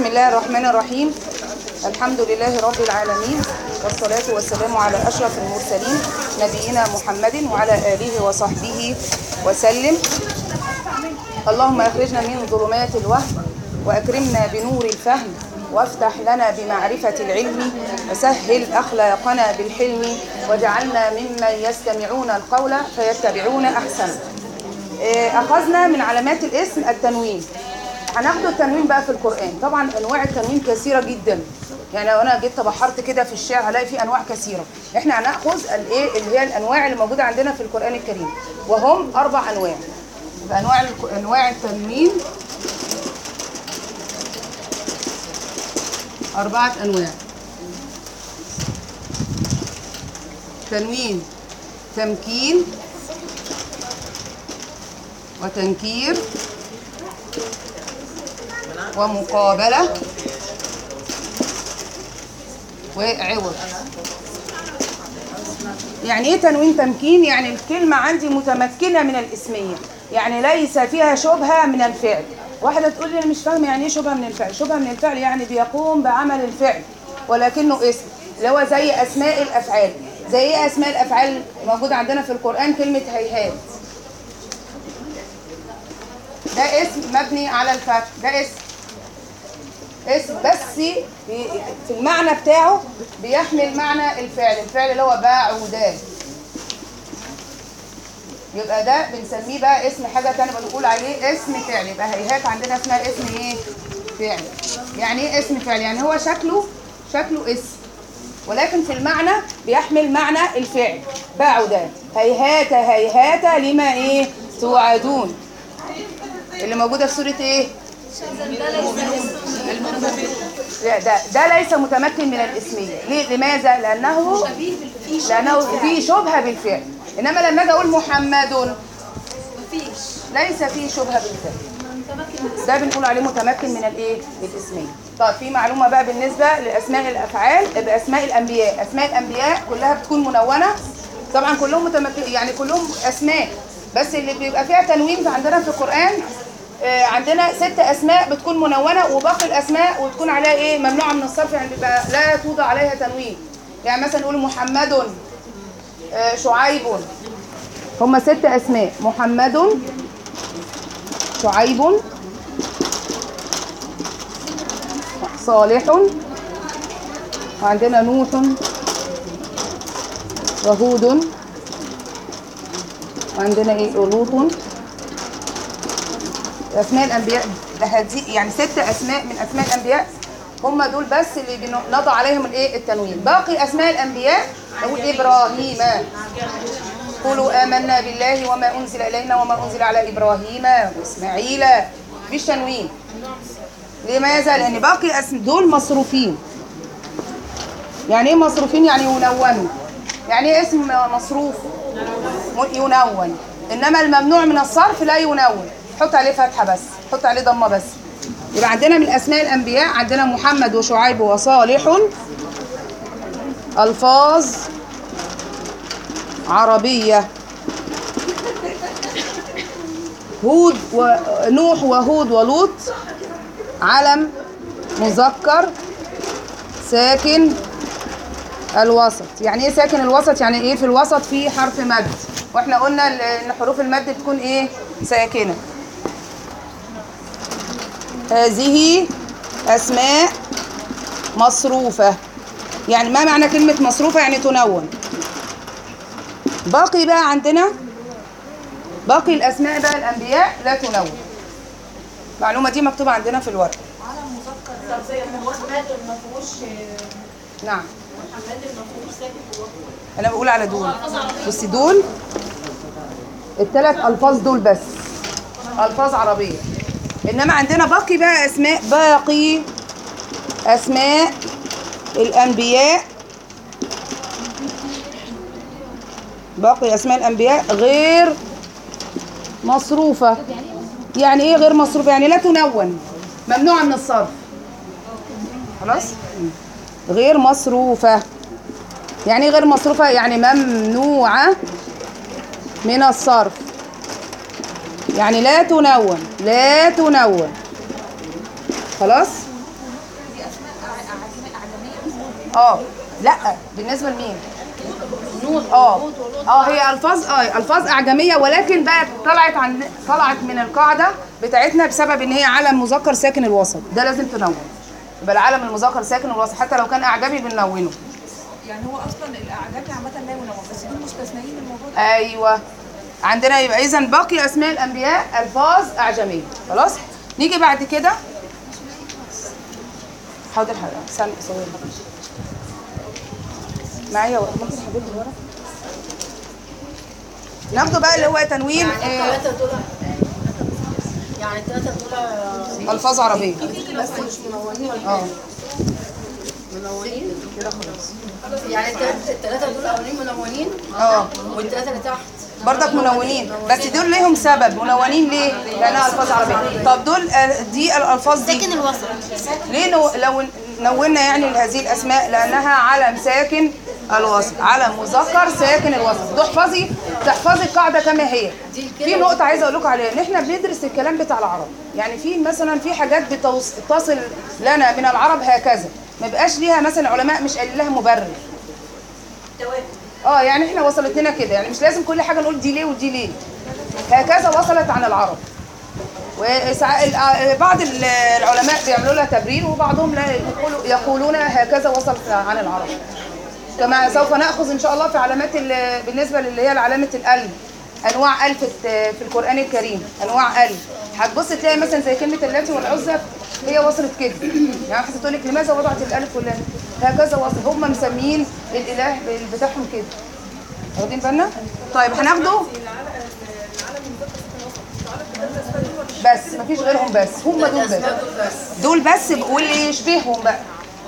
الله الرحمن الرحيم الحمد لله رب العالمين والصلاة والسلام على أشرف المرسلين نبينا محمد وعلى آله وصحبه وسلم اللهم أخرجنا من ظلمات الوهم وأكرمنا بنور الفهم وافتح لنا بمعرفة العلم وسهل أخلاقنا بالحلم واجعلنا ممن يستمعون القول فيتبعون أحسنه إيه، أخذنا من علامات الاسم التنوين هناخد التنوين بقى في القرآن طبعا أنواع التنوين كثيرة جدا يعني لو أنا جيت تبحرت كده في الشارع هلاقي في أنواع كثيرة إحنا هناخذ الإيه اللي هي الأنواع اللي موجودة عندنا في القرآن الكريم وهم أربع أنواع فأنواع الك- أنواع التنوين أربعة أنواع تنوين تمكين وتنكير ومقابلة وعوض يعني ايه تنوين تمكين يعني الكلمة عندي متمكنة من الاسمية يعني ليس فيها شبهة من الفعل واحدة تقول لي انا مش فاهمة يعني ايه شبهة من الفعل شبهة من الفعل يعني بيقوم بعمل الفعل ولكنه اسم اللي هو زي اسماء الافعال زي ايه اسماء الافعال موجودة عندنا في القرآن كلمة هيهات ده اسم مبني على الفتح ده اسم اسم بس في في المعنى بتاعه بيحمل معنى الفعل الفعل اللي هو باع وده يبقى ده بنسميه بقى اسم حاجة تانية بنقول عليه اسم فعل يبقى هيهات عندنا اسمها اسم ايه فعل يعني ايه اسم فعل يعني هو شكله شكله اسم ولكن في المعنى بيحمل معنى الفعل باع وده هيهات هيهات لما ايه توعدون اللي موجودة في سورة ايه لا ده ده ليس متمكن من الاسميه ليه لماذا لانه لانه فيه شبهه بالفعل انما لما اجي اقول محمد ليس فيه شبهه بالفعل ده بنقول عليه متمكن من الايه الاسميه طب في معلومه بقى بالنسبه لاسماء الافعال باسماء الانبياء اسماء الانبياء كلها بتكون منونه طبعا كلهم متمكن يعني كلهم اسماء بس اللي بيبقى فيها تنوين عندنا في القران آه، عندنا ست اسماء بتكون منونه وباقي الاسماء وتكون عليها ايه ممنوعه من الصرف يعني بيبقى لا توضع عليها تنوين يعني مثلا نقول محمد آه، شعيب هم ست اسماء محمد شعيب صالح وعندنا نوح وهود وعندنا ايه لوط اسماء الانبياء ده هدي يعني ست اسماء من اسماء الانبياء هم دول بس اللي بن- نضع عليهم الايه التنوين باقي اسماء الانبياء نقول ابراهيم قولوا آمنا بالله وما أنزل إلينا وما أنزل على إبراهيم وإسماعيل مفيش تنوين لماذا؟ لأن باقي اسم دول مصروفين يعني إيه مصروفين؟ يعني ينونوا يعني إيه اسم مصروف؟ م- ينون إنما الممنوع من الصرف لا ينون حط عليه فتحة بس حط عليه ضمة بس يبقى عندنا من أسماء الأنبياء عندنا محمد وشعيب وصالح ألفاظ عربية هود ونوح وهود ولوط علم مذكر ساكن الوسط يعني ايه ساكن الوسط يعني ايه في الوسط في حرف مد واحنا قلنا ال- ان حروف المد بتكون ايه ساكنه هذه اسماء مصروفه يعني ما معنى كلمه مصروفه يعني تنون باقي بقى عندنا باقي الاسماء بقى الانبياء لا تنون المعلومه دي مكتوبه عندنا في الورق طب زي محمد ما فيهوش نعم محمد ما فيهوش ساكن في الوقت انا بقول على دول بصي دول الثلاث الفاظ دول بس الفاظ عربيه انما عندنا باقي بقى اسماء باقي اسماء الانبياء باقي اسماء الانبياء غير مصروفه يعني ايه غير مصروفه يعني لا تنون ممنوعه من الصرف خلاص غير مصروفه يعني ايه غير مصروفة يعني ممنوعة من الصرف يعني لا تنون لا تنون خلاص اه لا بالنسبه لمين اه اه هي الفاظ اه الفاظ اعجميه ولكن بقى طلعت عن طلعت من القاعده بتاعتنا بسبب ان هي علم مذكر ساكن الوسط ده لازم تنون يبقى العلم المذكر ساكن الوسط حتى لو كان اعجمي بنلونه يعني هو اصلا الاعجمي عامه لا ينون بس دول مستثنيين من الموضوع ده ايوه عندنا يبقى اذا باقي اسماء الانبياء الفاظ اعجميه خلاص نيجي بعد كده حاضر حاضر استنى ثواني معايا ورق ممكن حضرتك ورق ناخده بقى اللي هو تنوين آه، الثلاثة دول يعني الثلاثة دول الفاظ عربيه بس مش منونين ولا اه منونين كده خلاص يعني الثلاثة الثلاثة دول الأولين منونين اه والثلاثة اللي تحت برضك منونين بس دول ليهم سبب منونين ليه؟ لانها الفاظ عربيه طب دول آه، دي الالفاظ دي ساكن الوسط ليه نو... لو نونا يعني هذه الاسماء لانها علم ساكن الوسط علم مذكر ساكن الوسط تحفظي تحفظي القاعده كما هي في نقطه عايزه اقول لكم عليها ان احنا بندرس الكلام بتاع العرب يعني في مثلا في حاجات بتوص... تصل لنا من العرب هكذا ما بقاش ليها مثلا علماء مش قايلين لها مبرر اه يعني احنا وصلت لنا كده يعني مش لازم كل حاجه نقول دي ليه ودي ليه هكذا وصلت عن العرب وبعض العلماء بيعملوا لها تبرير وبعضهم لا يقولوا يقولون هكذا وصلت عن العرب كما سوف ناخذ ان شاء الله في علامات ال- بالنسبه للي هي علامه الالف انواع الف في القران الكريم انواع الف هتبص تلاقي مثلا زي كلمه اللاتي والعزى هي وصلت كده يعني حتى تقول لك لماذا وضعت الالف واللام هكذا وصل هم مسميين الاله بتاعهم كده واخدين بالنا طيب هناخده بس مفيش غيرهم بس هم دول بس دول بس واللي يشبههم بقى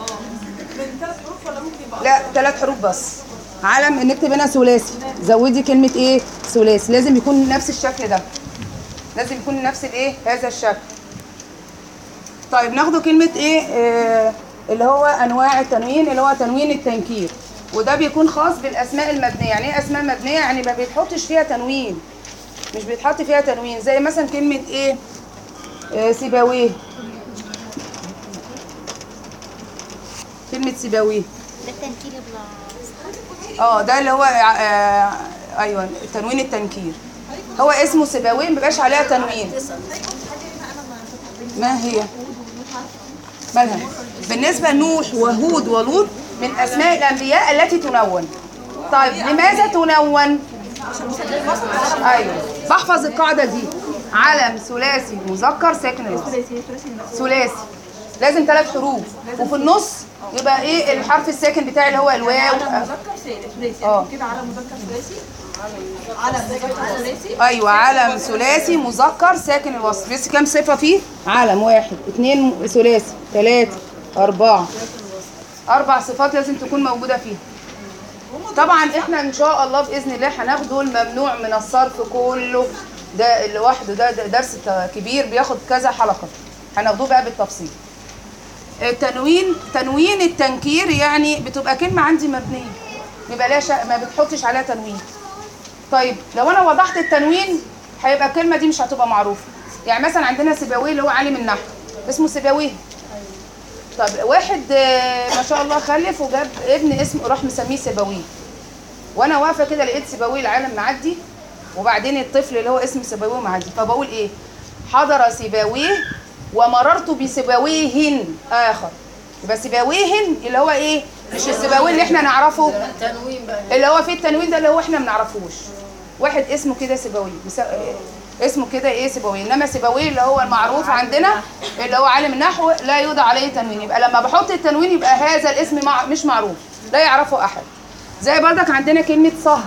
لا ثلاث حروف بس علم نكتب هنا ثلاثي زودي كلمة ايه ثلاثي لازم يكون نفس الشكل ده لازم يكون نفس الايه هذا الشكل طيب ناخده كلمة ايه آه اللي هو انواع التنوين اللي هو تنوين التنكير وده بيكون خاص بالاسماء المبنية يعني ايه اسماء مبنية يعني ما بيتحطش فيها تنوين مش بيتحط فيها تنوين زي مثلا كلمة ايه آه سيباويه كلمة سيباويه ده التنكير بلا اه ده اللي هو آه ايوه تنوين التنكير هو اسمه سيباويه ما بيبقاش عليها تنوين ما هي مالها بالنسبه لنوح وهود ولوط من اسماء الانبياء التي تنون طيب لماذا تنون ايوه بحفظ القاعده دي علم ثلاثي مذكر ساكن الوسط ثلاثي لازم ثلاث حروف وفي النص يبقى ايه الحرف الساكن بتاعي اللي هو الواو مذكر ثلاثي اه. يعني كده على مذكر ثلاثي على مذكر ثلاثي ايوه علم ثلاثي مذكر ساكن الوسط بس كام صفه فيه علم واحد اثنين ثلاثي ثلاثه اربعه اربع صفات لازم تكون موجوده فيه طبعا احنا ان شاء الله باذن الله هناخده الممنوع من الصرف كله ده لوحده ده, ده درس كبير بياخد كذا حلقه هناخدوه بقى بالتفصيل التنوين تنوين التنكير يعني بتبقى كلمه عندي مبنيه بيبقى لها شا... ما بتحطش عليها تنوين طيب لو انا وضحت التنوين هيبقى الكلمه دي مش هتبقى معروفه يعني مثلا عندنا سيباويه اللي هو عالم النحو اسمه سيباويه طب واحد آه، ما شاء الله خلف وجاب ابن اسمه راح مسميه سيباويه وانا واقفه كده لقيت سيباويه العالم معدي وبعدين الطفل اللي هو اسمه سيباويه معدي فبقول ايه حضر سيباويه ومررت بسيباويه اخر يبقى سيباويه اللي هو ايه مش السيباويه اللي احنا نعرفه تنوين بقى اللي هو فيه التنوين ده اللي هو احنا ما نعرفوش واحد اسمه كده سيبويه مسا... اسمه كده ايه سيبويه انما سيبويه اللي هو المعروف عندنا اللي هو عالم النحو لا يوضع عليه تنوين يبقى لما بحط التنوين يبقى هذا الاسم مع... مش معروف لا يعرفه احد زي برضك عندنا كلمه سهر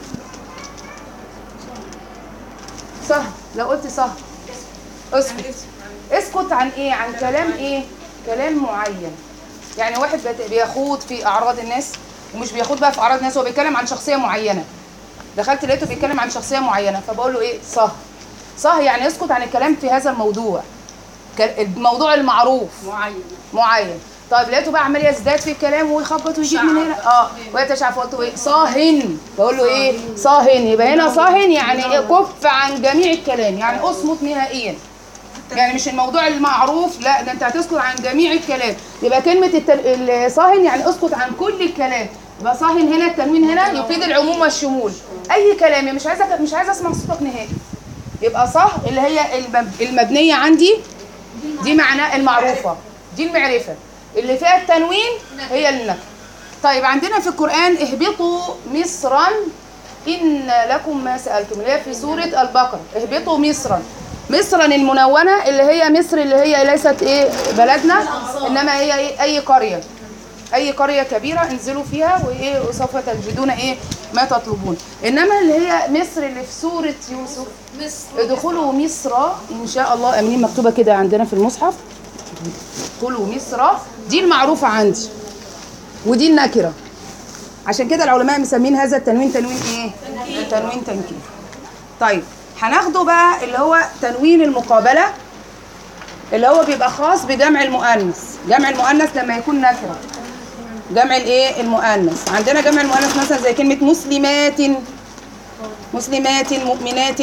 سهر لو قلت سهر اسكت اسكت عن ايه عن كلام ايه كلام معين يعني واحد بت- بيخوض في اعراض الناس ومش بيخوض بقى في اعراض الناس هو بيتكلم عن شخصيه معينه دخلت لقيته بيتكلم عن شخصيه معينه فبقول له ايه صه صه يعني اسكت عن الكلام في هذا الموضوع ك- الموضوع المعروف معين معين طيب لقيته بقى عمال يزداد في الكلام ويخبط ويجيب من هنا اه ويتشعب قلت له ايه صاهن بقول له ايه صاهن يبقى هنا صاهن يعني إيه؟ كف عن جميع الكلام يعني اصمت نهائيا يعني مش الموضوع المعروف لا ده انت هتسكت عن جميع الكلام يبقى كلمه التن... الصاهن يعني اسكت عن كل الكلام يبقى صاهن هنا التنوين هنا يفيد العموم والشمول اي كلام يعني مش عايزه مش عايزه اسمع صوتك نهائي يبقى صح اللي هي المب... المبنيه عندي دي معناه المعروفه دي المعرفه اللي فيها التنوين هي النكره طيب عندنا في القران اهبطوا مصرا إن لكم ما سألتم اللي هي في سورة البقرة اهبطوا مصرا مصرا المنونة اللي هي مصر اللي هي ليست ايه بلدنا انما هي إيه اي قرية اي قرية كبيرة انزلوا فيها وايه وسوف تجدون ايه ما تطلبون انما اللي هي مصر اللي في سورة يوسف مصر ادخلوا مصر ان شاء الله امين مكتوبة كده عندنا في المصحف ادخلوا مصر دي المعروفة عندي ودي النكرة عشان كده العلماء مسمين هذا التنوين تنوين ايه؟ تنوين تنكير. طيب هناخده بقى اللي هو تنوين المقابلة اللي هو بيبقى خاص بجمع المؤنث، جمع المؤنث لما يكون نكرة. جمع الايه؟ المؤنث، عندنا جمع المؤنث مثلا زي كلمة مسلمات مسلمات مؤمنات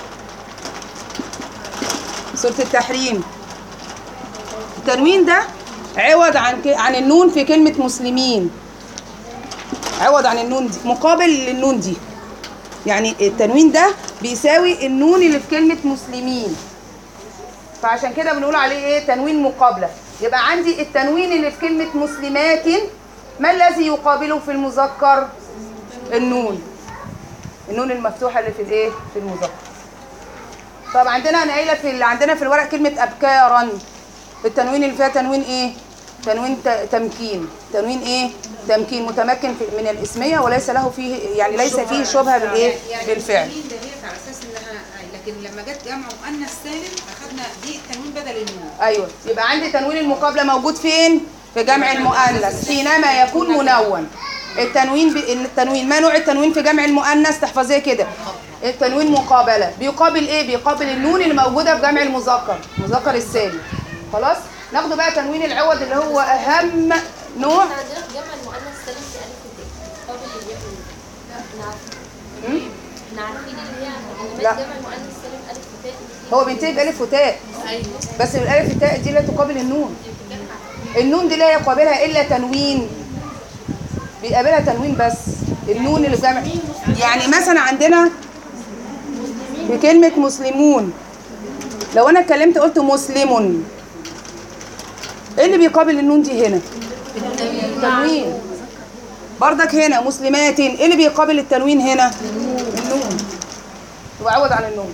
سورة التحريم. التنوين ده عوض عن ك- عن النون في كلمة مسلمين. عوض عن النون دي مقابل للنون دي يعني التنوين ده بيساوي النون اللي في كلمة مسلمين فعشان كده بنقول عليه ايه تنوين مقابلة يبقى عندي التنوين اللي في كلمة مسلمات ما الذي يقابله في المذكر النون النون المفتوحة اللي في الايه في المذكر طب عندنا انا قايله في اللي عندنا في الورق كلمة ابكارا التنوين اللي فيها تنوين ايه تنوين ت- تمكين تنوين ايه تمكين متمكن في- من الاسميه وليس له فيه يعني ليس فيه شبهه بالايه بالفعل التنوين ده هي على اساس انها لكن لما جت جمع مؤنث سالم اخذنا دي التنوين بدل النون ايوه يبقى عندي تنوين المقابله موجود فين في جمع المؤنث حينما يكون منون التنوين ب... التنوين ما نوع التنوين في جمع المؤنث تحفظيه كده التنوين مقابله بيقابل ايه بيقابل النون اللي موجوده في جمع المذكر المذكر السالم خلاص ناخده بقى تنوين العوض اللي هو اهم نوع احنا عندنا في جمع المؤنث سالم في الف وتاء قابل للياء والنون. مم؟ احنا عارفين اللي هي لا. علامات جمع المؤنث سالم الف وتاء هو بينتهي بألف وتاء بس الألف التاء دي لا تقابل النون النون دي لا يقابلها إلا تنوين بيقابلها تنوين بس النون اللي بجمع يعني مثلا عندنا في كلمة مسلمون لو أنا اتكلمت قلت مسلم إيه اللي بيقابل النون دي هنا؟ التنوين بردك هنا مسلمات إيه اللي بيقابل التنوين هنا؟ النون وعوض عن النون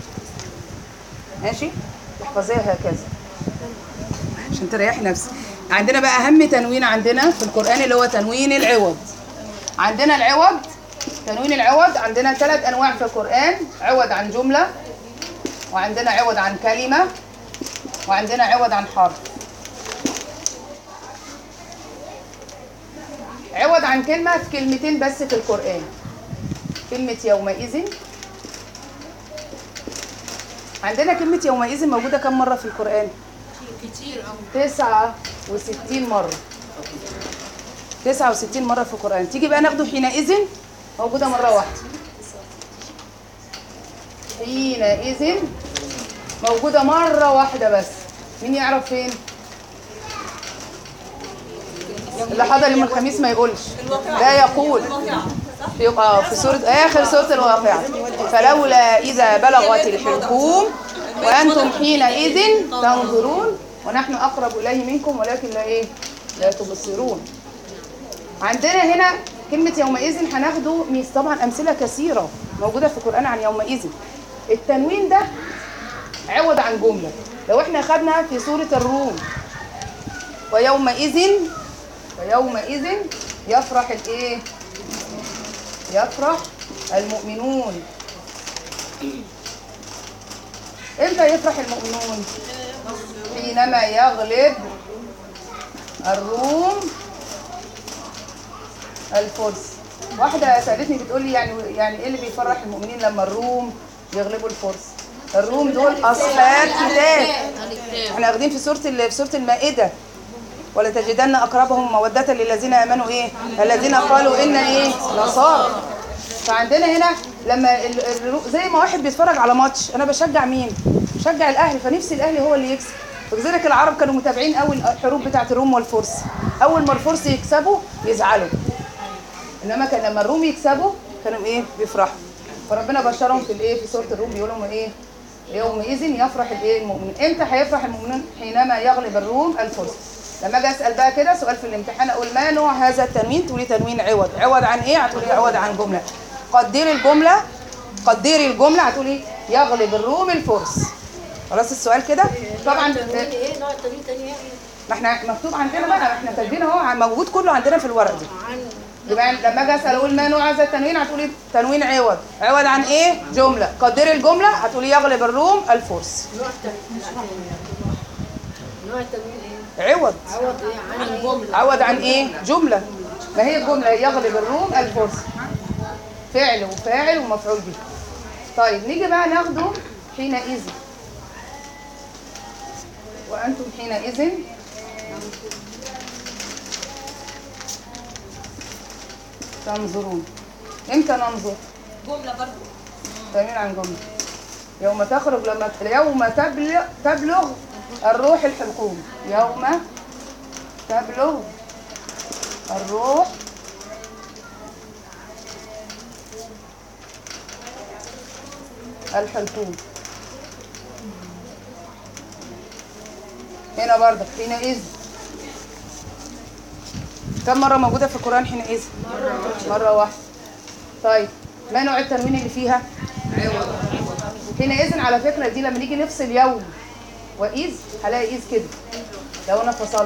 ماشي تحفظيها هكذا عشان تريحي نفسك عندنا بقى اهم تنوين عندنا في القران اللي هو تنوين العوض عندنا العوض تنوين العوض عندنا ثلاث انواع في القران عوض عن جمله وعندنا عوض عن كلمه وعندنا عوض عن حرف عوض عن كلمه في كلمتين بس في القران كلمه يومئذ عندنا كلمة يومئذ موجودة كم مرة في القرآن؟ كتير قوي تسعة وستين مرة تسعة وستين مرة في القرآن تيجي بقى ناخده حينئذ موجودة مرة واحدة حينئذ موجودة مرة واحدة بس مين يعرف فين؟ اللي حضر يوم الخميس ما يقولش لا يقول يبقى في سورة آخر سورة الواقعة فلولا إذا بلغت الحلقوم وأنتم حينئذ تنظرون ونحن أقرب إليه منكم ولكن لا إيه لا تبصرون عندنا هنا كلمة يومئذ هناخده ميس طبعا أمثلة كثيرة موجودة في القرآن عن يومئذ التنوين ده عوض عن جملة لو احنا خدنا في سورة الروم ويومئذ ويومئذ يفرح الايه يفرح المؤمنون امتى يفرح المؤمنون حينما يغلب الروم الفرس واحدة سألتني بتقول لي يعني يعني ايه اللي بيفرح المؤمنين لما الروم يغلبوا الفرس الروم دول اصحاب كتاب احنا واخدين في سورة ال- في سورة المائدة ولتجدن اقربهم موده للذين امنوا ايه الذين قالوا ان ايه نصارى فعندنا هنا لما ال- ال- زي ما واحد بيتفرج على ماتش انا بشجع مين بشجع الاهلي فنفسي الاهلي هو اللي يكسب فلذلك العرب كانوا متابعين قوي الحروب بتاعه الروم والفرس اول ما الفرس يكسبوا يزعلوا انما كان لما الروم يكسبوا كانوا ايه بيفرحوا فربنا بشرهم في الايه في سوره الروم بيقول لهم ايه يومئذ يفرح الايه المؤمنون امتى هيفرح المؤمنون حينما يغلب الروم الفرس لما اجي اسال بقى كده سؤال في الامتحان اقول ما نوع هذا التنوين تقولي تنوين عوض عوض عن ايه هتقولي عوض عن جمله قدري الجمله قدري الجمله هتقولي يغلب الروم الفرس خلاص السؤال كده طبعا التنوين ايه نوع التنوين تاني ايه ما احنا مكتوب عندنا بقى احنا كاتبين اهو موجود كله عندنا في الورق دي عن يبقى لما اجي اسال اقول ما نوع هذا التنوين هتقولي تنوين عوض عوض عن ايه جمله قدري الجمله هتقولي يغلب الروم الفرس نوع التنوين نوع التنوين ايه عوض عوض ايه عن جمله عوض عن ايه جمله ما هي الجمله يغلب الروم الفرس فعل وفاعل ومفعول به طيب نيجي بقى ناخده حينئذ وانتم حينئذ تنظرون امتى ننظر جملة برضو تمام عن جمله يوم تخرج لما يوم تبلغ تبلغ الروح الحلقوم يوم تبلغ الروح الحلقوم هنا برضك حينئذ كم مرة موجودة في القرآن حينئذ؟ مرة واحدة طيب ما نوع التنوين اللي فيها؟ حينئذ على فكرة دي لما نيجي نفصل يوم وإذ هلاقي إذ كده لو أنا فصلت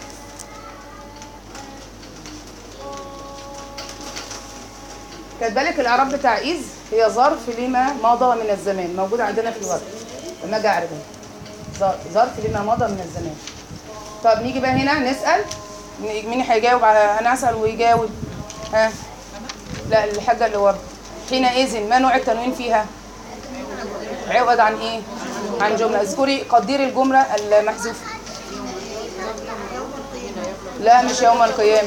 خد بالك الإعراب بتاع إذ هي ظرف لما مضى من الزمان موجود عندنا في الورق لما أجي أعربها ظ- ظرف لما مضى من الزمان طب نيجي بقى هنا نسأل مين مين هيجاوب على أنا أسأل ويجاوب ها لا الحاجة اللي ورا حينئذ ما نوع التنوين فيها؟ عوض عن ايه؟ عن جملة اذكري قدري الجملة المحذوفة لا مش يوم القيامة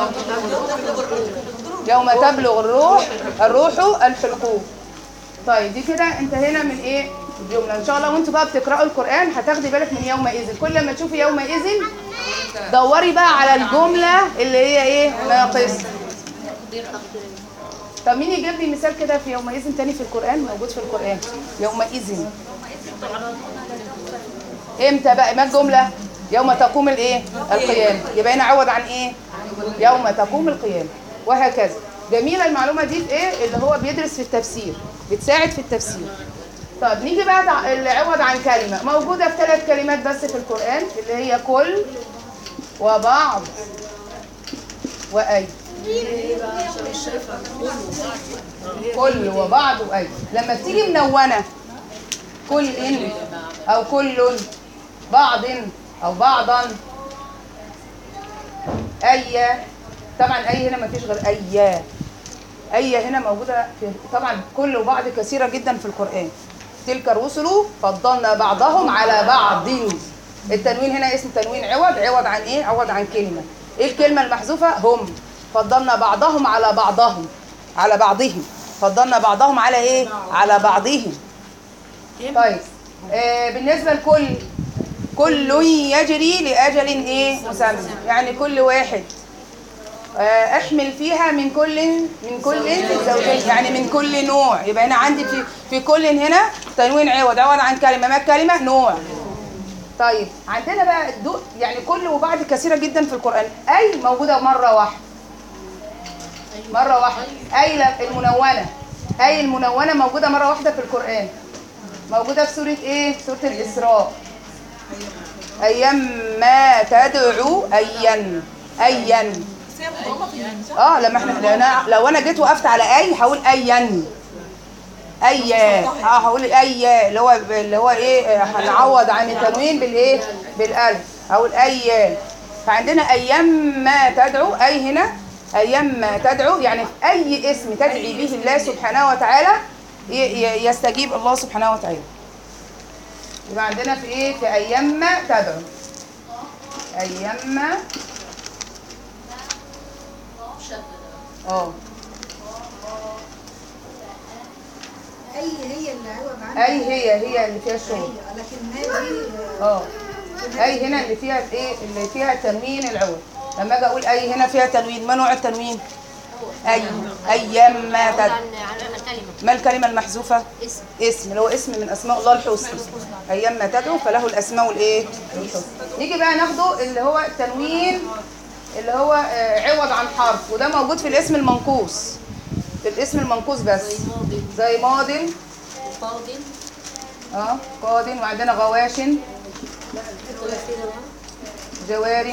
يوم تبلغ الروح الروح الحلقوم طيب دي كده انتهينا من ايه؟ الجملة ان شاء الله وانتوا بقى بتقرأوا القرآن هتاخدي بالك من يومئذ كل ما تشوفي يومئذ دوري بقى على الجملة اللي هي ايه؟ ناقصة طب مين يجيب لي مثال كده في يومئذ تاني في القرآن موجود في القرآن يومئذ امتى بقى ما الجملة يوم تقوم الايه القيامة يبقى هنا عوض عن ايه يوم تقوم القيامة وهكذا جميلة المعلومة دي في ايه اللي هو بيدرس في التفسير بتساعد في التفسير طب نيجي بقى تع- اللي عوض عن كلمة موجودة في ثلاث كلمات بس في القرآن اللي هي كل وبعض وأي كل وبعض وأي لما بتيجي منونة كل إن أو كل بعض أو بعضا أي طبعا أي هنا ما فيش غير أي أي هنا موجودة في طبعا كل وبعض كثيرة جدا في القرآن تلك الرسل فضلنا بعضهم على بعض التنوين هنا اسم تنوين عوض عوض عن ايه عوض عن كلمة ايه الكلمة المحذوفة هم فضلنا بعضهم على بعضهم على بعضهم فضلنا بعضهم على ايه على بعضهم طيب آه بالنسبة لكل كل يجري لأجل ايه مسمى يعني كل واحد آه، احمل فيها من كل من كل زوجين يعني من كل نوع يبقى هنا عندي في في كل هنا تنوين عوض عوض عن كلمه ما الكلمه نوع طيب عندنا بقى الدو يعني كل وبعض كثيره جدا في القران اي موجوده مره واحده مره واحده اي لا- المنونه اي المنونه موجوده مره واحده في القران موجوده في سوره ايه سوره الاسراء ايام ما تدعو ايا ايا اه لما احنا لو انا لو انا جيت وقفت على اي هقول ايا اي اه هقول اي اللي هو اللي هو ايه آه، هنعوض عن التنوين بالايه بالالف هقول اي فعندنا ايام ما تدعو اي هنا ايام ما تدعو يعني في اي اسم تدعي به الله سبحانه وتعالى ي- ي- يستجيب الله سبحانه وتعالى يبقى عندنا في ايه في ايام ما تدعو ايام ما اه اي هي اللي عوض عنها اي هي هي اللي فيها الشغل لكن ما دي اه اي هنا اللي فيها ايه اللي فيها تنوين العوض لما اجي اقول اي هنا فيها تنوين ما نوع التنوين اي ايام ما عن تد عن الكلمة ما الكلمه المحذوفه اسم اسم اللي هو اسم من اسماء الله الحسنى ايام ما تدعو فله الاسماء الايه الحسنى نيجي بقى ناخده اللي هو التنوين اللي هو آه، عوض عن حرف وده موجود في الاسم المنقوص في الاسم المنقوص بس ماضي زي ماض وفاضل اه قاد وعندنا غواشن ثلاثين جوار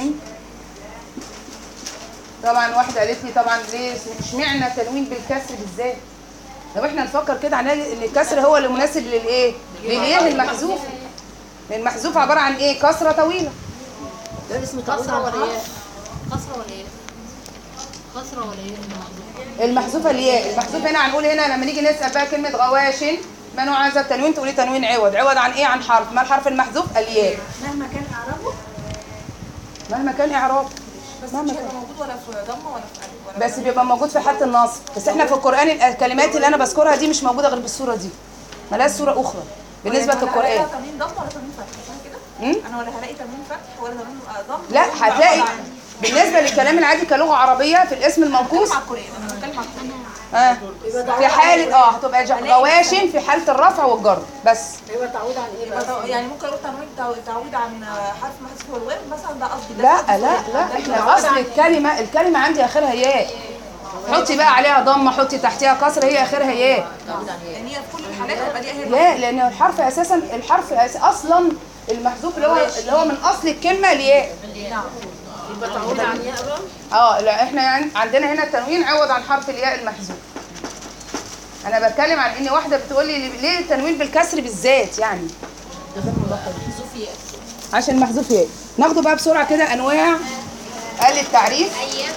طبعا واحده قالت لي طبعا ليه اشمعنى تنوين بالكسر بالذات لو احنا نفكر كده هنلاقي ان الكسر هو اللي مناسب للايه للياء المحذوف لان المحذوف عباره عن ايه كسره طويله ده اسم كسرة ولا ايه؟ كسرة ولا ايه؟ كسرة ولا ايه؟ المحذوفه الياء المحذوف هنا هنقول هنا لما نيجي نسال بقى كلمه غواشن ما نوع هذا التنوين تقولي تنوين عوض عوض عن ايه عن حرف ما الحرف المحذوف الياء مهما كان اعرابه مهما كان اعراب بس مهما مش كان هيبقى موجود ولا في ضمه ولا في الف ولا بس بيبقى موجود في حاله النصب بس احنا في القران الكلمات اللي انا بذكرها دي مش موجوده غير بالصوره دي ملهاش صوره اخرى بالنسبه ولا للقران هلاقي تمرين ضم ولا تمرين فتح صح كده؟ مم؟ انا ولا هلاقي تمرين فتح ولا تمرين آه، ضم لا ولا تمرين هتلاقي عوض عن- بالنسبه للكلام العادي كلغه عربيه في الاسم المنقوص بتكلم على القران انا بتكلم على القران اه في حاله اه هتبقى ج- غواشن في حاله الرفع والجر بس يبقى تعود عن ايه يبقى تو- يعني ممكن اقول تمرين تو- تعويض عن آه، حرف محذوف هو الواو مثلا ده قصدي ده لا قصدي لا القرآن. لا ده احنا اصل الكلمه الكلمه عندي اخرها ياء حطي بقى عليها ضمه حطي تحتها كسر هي اخرها ياء يعني هي في كل الحالات هتبقى دي هي لا لان الحرف اساسا الحرف أس- اصلا المحذوف اللي هو اللي هو من اصل الكلمه الياء يبقى تعود عن ايه بقى؟ اه لا احنا يعني عندنا هنا التنوين عوض عن حرف الياء المحذوف انا بتكلم عن ان واحده بتقول لي ليه التنوين بالكسر بالذات يعني صوفيا عشان محذوف ياء ناخده بقى بسرعه كده انواع آل التعريف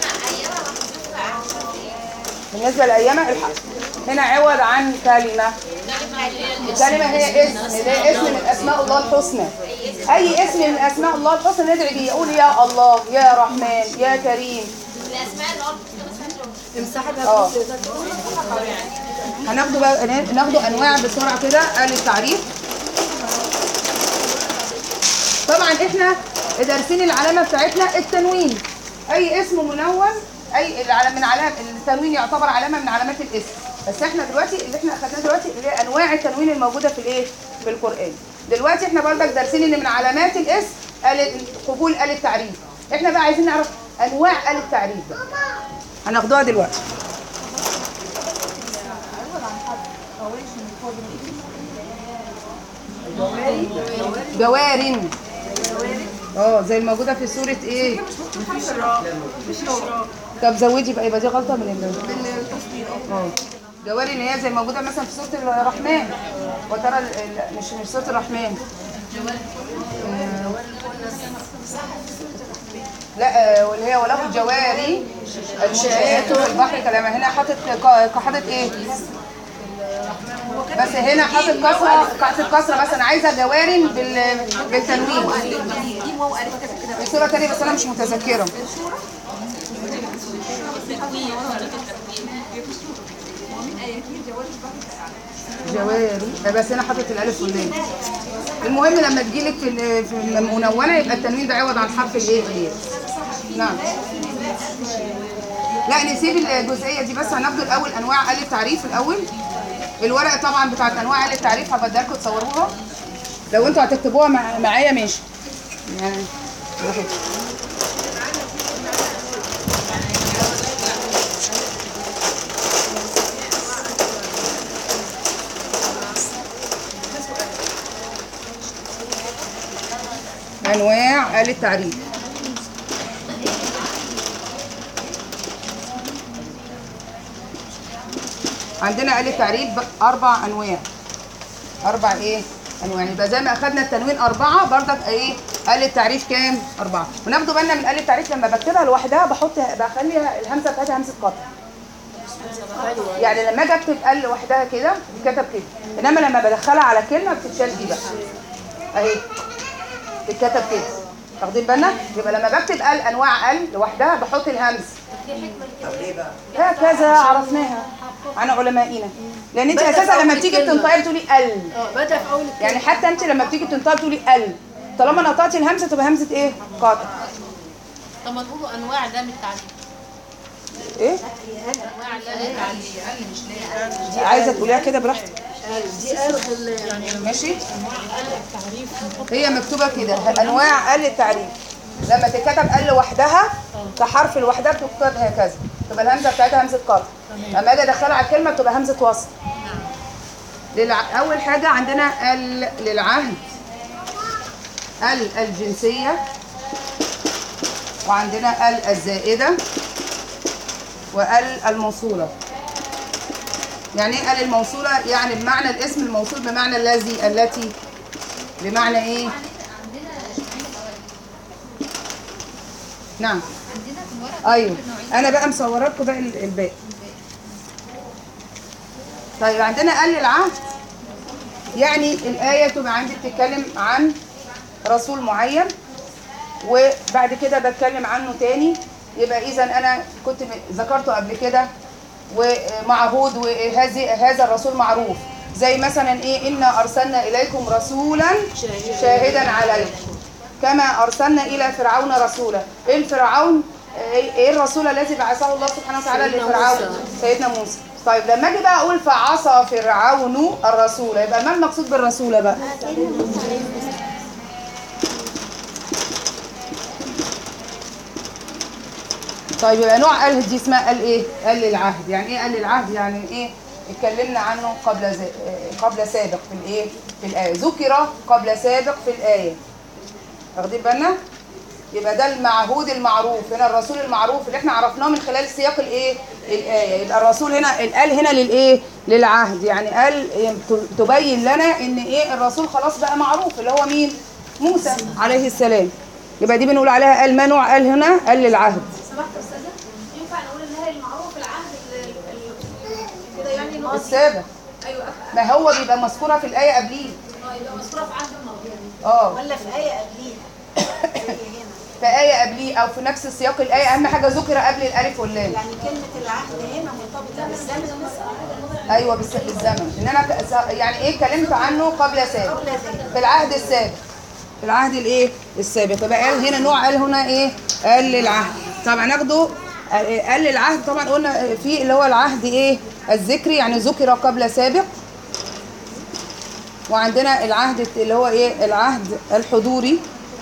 بالنسبه لايام الحق هنا عوض عن كلمه الكلمه هي اسم اللي هي اسم من اسماء الله الحسنى اي اسم من اسماء الله الحسنى ندعي بيه يقول يا الله يا رحمن يا كريم الاسماء الارض تمسحها اه هناخده بقى ناخده انواع بسرعه كده آل التعريف طبعا احنا دارسين العلامه بتاعتنا التنوين اي اسم منون اي العلامه من علامه التنوين يعتبر علامه من علامات الاسم بس احنا دلوقتي اللي احنا اخدناه دلوقتي اللي هي انواع التنوين الموجوده في الايه في القران دلوقتي احنا برضك دارسين ان من علامات الاسم آل قبول آل التعريف احنا بقى عايزين نعرف انواع آل التعريف بقى هناخدوها دلوقتي جوارن اه زي الموجوده في سوره ايه طب زودي بقى يبقى دي غلطه من ال اه جوارن هي زي موجوده مثلا في سوره الرحمن وترى ال- ال- مش مش سوره الرحمن آه. لا آه، واللي هي وله الجواري المنشآت في البحر كلامها هنا حاطط ق- حاطط ايه بس هنا حاطط كسره حاطط كسره بس انا عايزه جوارن بال... بالتنوين دي واو الف كده كده في صوره تانية بس انا مش متذكره جواري بس انا حاطط الالف واللام المهم لما تجيلك في ال- في المنونه يبقى التنوين ده عوض عن حرف الايه الياء نعم لا نسيب الجزئيه دي بس هناخد الاول انواع آل التعريف الاول الورقه طبعا بتاعت انواع آل التعريف هبدأ لكم تصوروها لو انتوا هتكتبوها مع- معايا ماشي يعني أهو. انواع آل التعريف عندنا آل التعريف ب- اربع انواع اربع ايه انواع يبقى زي ما اخدنا التنوين اربعه برضك ايه آل التعريف كام اربعه وناخدوا بالنا من آل التعريف لما بكتبها لوحدها بحط بخليها الهمزه بتاعتها همزه قطع يعني لما اجي اكتب ال لوحدها كده بتتكتب كده انما لما بدخلها على كلمه بتتشال دي بقى اهي بتتكتب كده واخدين بالنا يبقى لما بكتب ال انواع ال لوحدها بحط الهمز هكذا عرفناها عن علمائنا لان انت بدأ في اساسا لما أول بتيجي كلمة. بتنطقي بتقولي ال اه بدا في اول الكلمه يعني حتى انت لما بتيجي تنطقي بتقولي ال طالما نطقتي الهمزه تبقى همزه ايه قاطع طب ما تقولوا انواع لام التعليم ايه انواع لام التعليم دي عايزه تقوليها كده براحتك دي قالوا في ال- ماشي هي مكتوبه كده انواع ال التعريف لما تتكتب ال لوحدها كحرف لوحدها بتكتب هكذا تبقى الهمزه بتاعتها همزه قطع اما اجي ادخلها على الكلمه بتبقى همزه وصل للع... اول حاجه عندنا ال للعهد ال الجنسيه وعندنا ال الزائده وال الموصوله يعني ايه ال الموصوله يعني بمعنى الاسم الموصول بمعنى الذي التي بمعنى ايه نعم ايوه انا بقى مصوره لكم بقى ال- الباقي طيب عندنا ال العهد يعني الايه تبقى عندي بتتكلم عن رسول معين وبعد كده بتكلم عنه تاني يبقى اذا انا كنت م- ذكرته قبل كده ومعهود وهذه هذا الرسول معروف زي مثلا ايه انا ارسلنا اليكم رسولا شاهدا عليكم كما ارسلنا الى فرعون رسولا ايه الفرعون ايه إيه الرسول الذي بعثه الله سبحانه وتعالى سيدنا لفرعون موسى. سيدنا موسى طيب لما اجي بقى اقول فعصى فرعون الرسول يبقى ما المقصود بالرسول بقى طيب يبقى نوع ال دي اسمها ال ايه؟ ال العهد، يعني ايه ال العهد؟ يعني ايه؟ اتكلمنا عنه قبل زي... آه، قبل سابق في الايه؟ في الايه، ذكر قبل سابق في الايه. واخدين بالنا؟ يبقى ده المعهود المعروف، هنا الرسول المعروف اللي احنا عرفناه من خلال سياق الايه؟ الايه، يبقى الرسول هنا الال هنا للايه؟ للعهد، يعني قال تبين لنا ان ايه؟ الرسول خلاص بقى معروف اللي هو مين؟ موسى عليه السلام. يبقى دي بنقول عليها ال ما نوع ال هنا؟ ال للعهد. سمحت يا استاذه ينفع نقول ان هي المعروف العهد ال- ال- كده يعني نقص السابق ايوه ما هو بيبقى مذكوره في الايه قبليه اه يبقى مذكوره في عهد الماضي اه ولا في ايه قبليها زي هنا في ايه قبليه او في نفس سياق الايه اهم حاجه ذكر قبل الالف واللام يعني كلمه العهد هنا مرتبطه بالزمن ايوه بس بالزمن ان انا ك- يعني ايه اتكلمت عنه قبل سابق قبل ذلك في العهد السابق في العهد الايه السابق يبقى قال هنا نوع قال هنا ايه قال للعهد طبعا ناخده قال للعهد طبعا قلنا في اللي هو العهد ايه الذكري يعني ذكر قبل سابق وعندنا العهد اللي هو ايه العهد الحضوري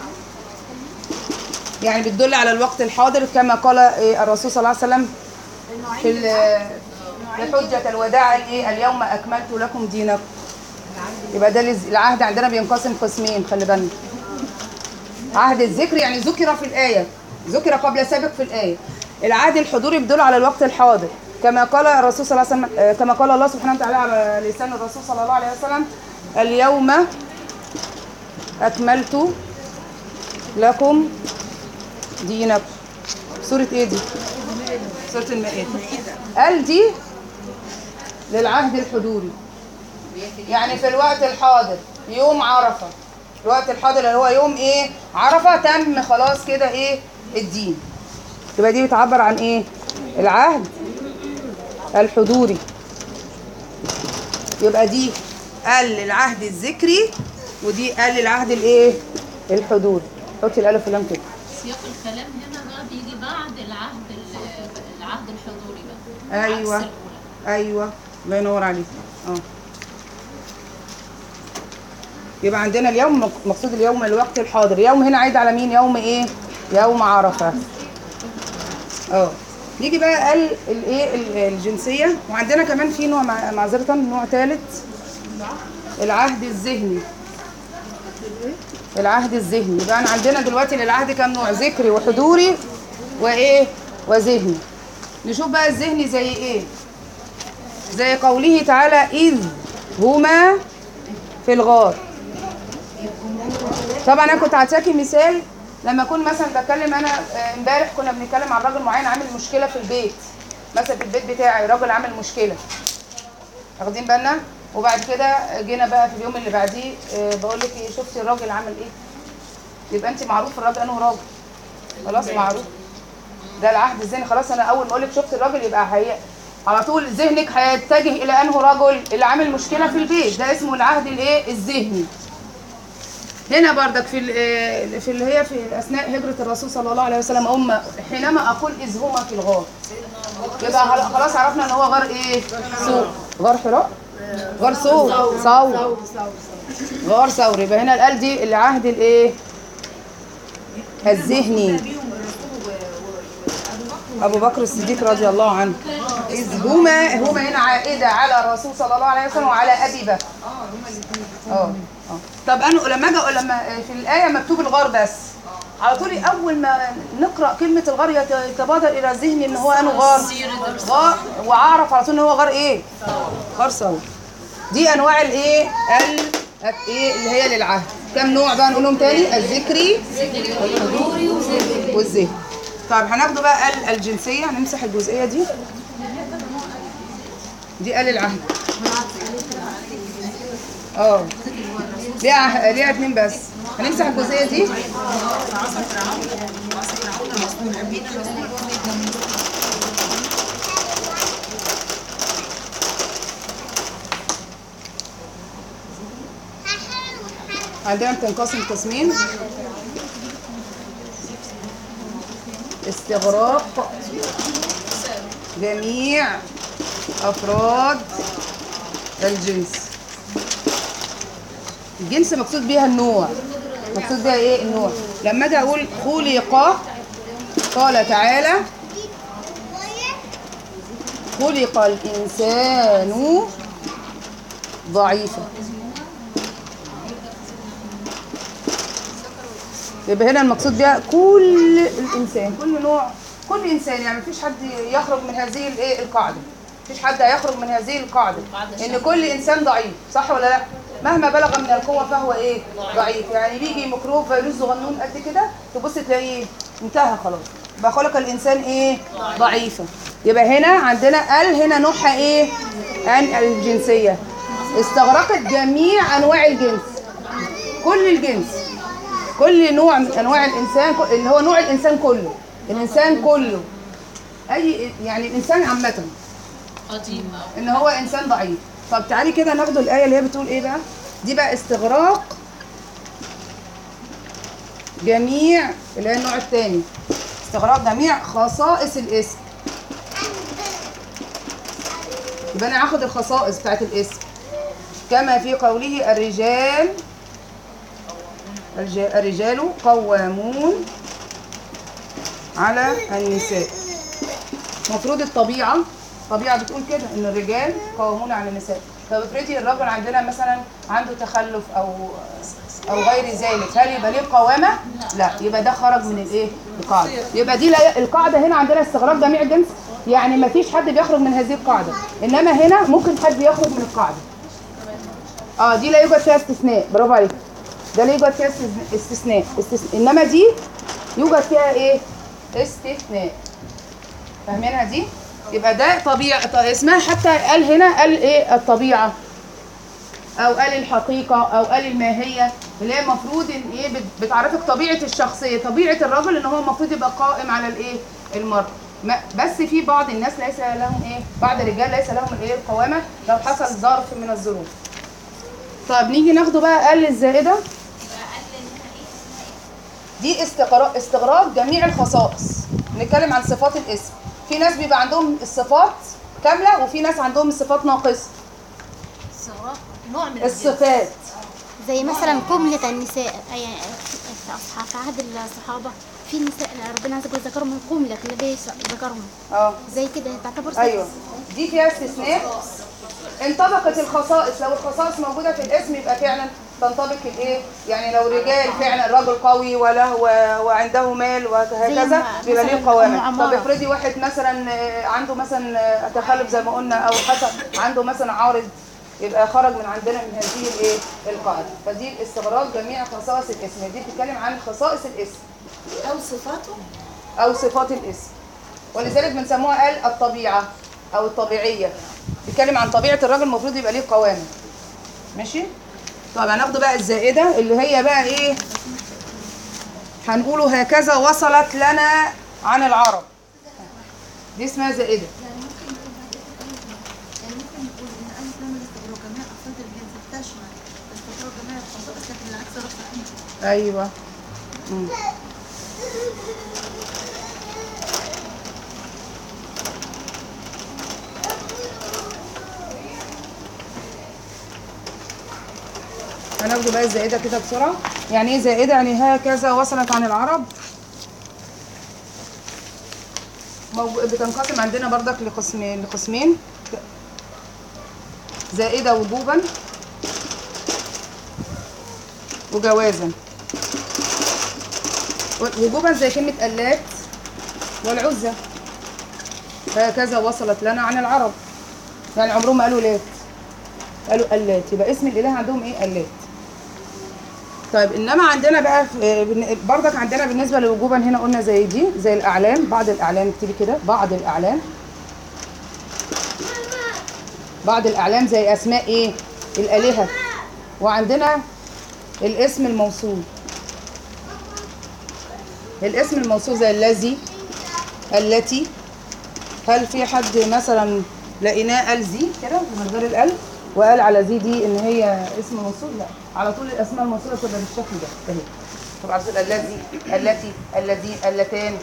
يعني بتدل على الوقت الحاضر كما قال إيه الرسول صلى الله عليه وسلم في ال- في حجة الوداع الايه اليوم اكملت لكم دينكم يبقى ده الز- العهد عندنا بينقسم قسمين خلي بالنا عهد الذكر يعني ذكر في الآية ذكر قبل سابق في الآية العهد الحضوري بيدل على الوقت الحاضر كما قال الرسول صلى الله عليه وسلم آه، كما قال الله سبحانه وتعالى على لسان الرسول صلى الله عليه وسلم اليوم أكملت لكم دينكم سورة ايه دي؟ سورة المائدة قال دي للعهد الحضوري يعني في الوقت الحاضر يوم عرفة الوقت الحاضر اللي هو يوم ايه عرفة تم خلاص كده ايه الدين يبقى دي بتعبر عن ايه العهد الحضوري يبقى دي قال للعهد الذكري ودي قال للعهد الايه الحضوري حطي الالف واللام كده سياق الكلام هنا بقى بيجي بعد العهد ال- العهد الحضوري بقى ايوه عكس الأولى. ايوه الله ينور عليك اه يبقى عندنا اليوم مقصود اليوم الوقت الحاضر يوم هنا عايد على مين يوم ايه يوم عرفه اه نيجي بقى قال الايه ال- الجنسيه وعندنا كمان في نوع مع- معذره نوع ثالث العهد الذهني العهد الذهني يبقى أنا عندنا دلوقتي للعهد كام نوع ذكري وحضوري وايه وذهني نشوف بقى الذهني زي ايه زي قوله تعالى إذ هما في الغار طبعا انا كنت هعطيكي مثال لما اكون مثلا بتكلم انا آه، امبارح كنا بنتكلم عن راجل معين عامل مشكله في البيت مثلا في البيت بتاعي راجل عامل مشكله واخدين بالنا وبعد كده جينا بقى في اليوم اللي بعديه آه، بقول لك ايه شفتي الراجل عمل ايه يبقى انت معروف الراجل انه راجل خلاص معروف ده العهد الزاني خلاص انا اول ما اقول لك شفت الراجل يبقى هي على طول ذهنك هيتجه الى انه رجل اللي عامل مشكله في البيت ده اسمه العهد الايه الذهني هنا بردك في ال- في اللي هي في اثناء هجره الرسول صلى الله عليه وسلم هم حينما اقول اذ هما في الغار يبقى هل- خلاص عرفنا ان هو غار ايه سوء غار حراء غار سوء ثور غار ثور يبقى هنا القال دي العهد الايه الذهني ابو بكر الصديق رضي الله عنه اذ هما هما هنا عائده على الرسول صلى الله عليه وسلم وعلى ابي بكر اه اه طب انا لما اجي لما في الايه مكتوب الغار بس على طول اول ما نقرا كلمه الغار يت- يتبادر الى ذهني ان هو انه غار غار واعرف على طول ان هو غار ايه غار ثور دي انواع الايه ال ايه اللي هي للعهد كم نوع بقى نقولهم تاني الذكري والحضوري والذهني طب هناخده بقى ال الجنسيه هنمسح الجزئيه دي دي ال العهد اه ليها ليها اتنين بس هنمسح الجزئيه دي عندنا بتنقسم قسمين استغراق جميع افراد الجنس الجنس مقصود بيها النوع مقصود بيها ايه النوع لما اجي اقول خلق قال تعالى خلق الانسان ضعيفا يبقى هنا المقصود بيها كل الانسان كل نوع كل انسان يعني مفيش حد يخرج من هذه الايه القاعده مفيش حد هيخرج من هذه القاعده ان كل انسان ضعيف صح ولا لا مهما بلغ من القوه فهو ايه ضعيف يعني بيجي ميكروب فيروس صغنون قد كده تبص تلاقيه انتهى خلاص يبقى خلق الانسان ايه ضعيفا يبقى هنا عندنا ال هنا نوعها ايه ان الجنسيه استغرقت جميع انواع الجنس كل الجنس كل نوع من انواع الانسان ك- اللي هو نوع الانسان كله الانسان كله اي يعني الانسان عامه ان هو انسان ضعيف طب تعالي كده ناخد الايه اللي هي بتقول ايه بقى دي بقى استغراق جميع اللي هي النوع الثاني استغراق جميع خصائص الاسم يبقى انا هاخد الخصائص بتاعت الاسم كما في قوله الرجال الج- الرجال قوامون على النساء المفروض الطبيعة الطبيعة بتقول كده ان الرجال قوامون على النساء طب افرضي الرجل عندنا مثلا عنده تخلف او او غير ذلك هل يبقى ليه قوامة؟ لا يبقى ده خرج من الايه؟ القاعدة يبقى دي لا- القاعدة هنا عندنا استغراق جميع الجنس يعني ما فيش حد بيخرج من هذه القاعدة انما هنا ممكن حد يخرج من القاعدة اه دي لا يوجد فيها استثناء برافو عليك ده لا يوجد فيها استثناء استثناء, استثناء. انما دي يوجد فيها ايه استثناء فاهمينها دي يبقى ده طبيعة ط- اسمها حتى قال هنا قال ايه الطبيعة او قال الحقيقة او قال الماهية اللي هي المفروض ان ايه بت- بتعرفك طبيعة الشخصية طبيعة الرجل ان هو المفروض يبقى قائم على الايه المرأة ما- بس في بعض الناس ليس لهم ايه بعض الرجال ليس لهم الايه القوامة لو حصل ظرف من الظروف طيب نيجي ناخده بقى قل الزائدة دي استغراق استغراق جميع الخصائص نتكلم عن صفات الاسم في ناس بيبقى عندهم الصفات كاملة وفي ناس عندهم الصفات ناقصة الصغراء نوع من الجنس. الصفات زي مثلا كملة النساء أي في أصحاب في عهد الصحابة في نساء ربنا عز وجل ذكرهم كملة النبي ذكرهم اه زي كده تعتبر صفة. ايوه دي فيها استثناء انطبقت الخصائص لو الخصائص موجوده في الاسم يبقى فعلا تنطبق الايه يعني لو رجال فعلا رجل قوي وله و- وعنده مال وهكذا ما- بيبقى ليه مثلاً قوامه أم طب عمارة. افرضي واحد مثلا آه، عنده مثلا آه، تخلف زي ما قلنا او حسب عنده مثلا عارض يبقى خرج من عندنا من هذه الايه القاعده فدي الاستغراق جميع خصائص الاسم دي بتتكلم عن خصائص الاسم او صفاته او صفات الاسم ولذلك بنسموها قال الطبيعه او الطبيعيه بيتكلم عن طبيعه الراجل المفروض يبقى ليه قوامه ماشي طب هناخده بقى الزائده اللي هي بقى ايه هنقوله هكذا وصلت لنا عن العرب دي اسمها زائده تشمل استقرار جميع الخصائص لكن العكس غير صحيح ايوه مم. هناخده بقى الزائدة كده بسرعة يعني ايه زائدة يعني هكذا وصلت عن العرب موجو- بتنقسم عندنا بردك لقسمين لقسمين زائدة وجوبا وجوازا وجوبا زي كلمة اللات والعزة هكذا وصلت لنا عن العرب يعني عمرهم ما قالوا لات قالوا اللات يبقى اسم الاله عندهم ايه اللات طيب انما عندنا بقى في- بن- برضك عندنا بالنسبه لوجوبا هنا قلنا زي دي زي الاعلام بعض الاعلام اكتبي كده بعض الاعلام بعض الاعلام زي اسماء ايه الالهه وعندنا الاسم الموصول الاسم الموصول زي الذي التي هل في حد مثلا لقيناه قال زي كده من غير القلب وقال على زي دي ان هي اسم موصول لا على طول الاسماء الموصوله تبقى بالشكل ده اهي طبعا على طول الذي التي الذي اللتان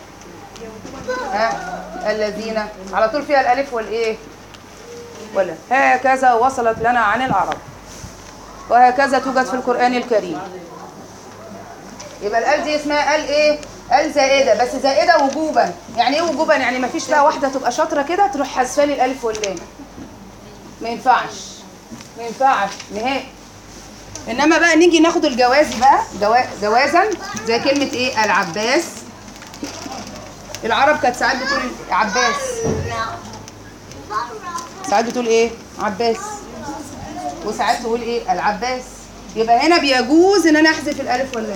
ها الذين على طول فيها الالف والايه ولا هكذا وصلت لنا عن العرب وهكذا توجد في القرآن الكريم يبقى الآل دي اسمها آل إيه؟ آل زائدة بس زائدة وجوبا يعني إيه وجوبا؟ يعني ما فيش بقى واحدة تبقى شاطرة كده تروح حذفة لي الألف واللام ما ينفعش ما ينفعش نهائي إنما بقى نيجي ناخد الجوازي بقى جوا- جوازا زي كلمة إيه؟ العباس العرب كانت ساعات بتقول عباس ساعات بتقول إيه؟ عباس وساعات تقول ايه العباس يبقى هنا بيجوز ان انا احذف الالف واللام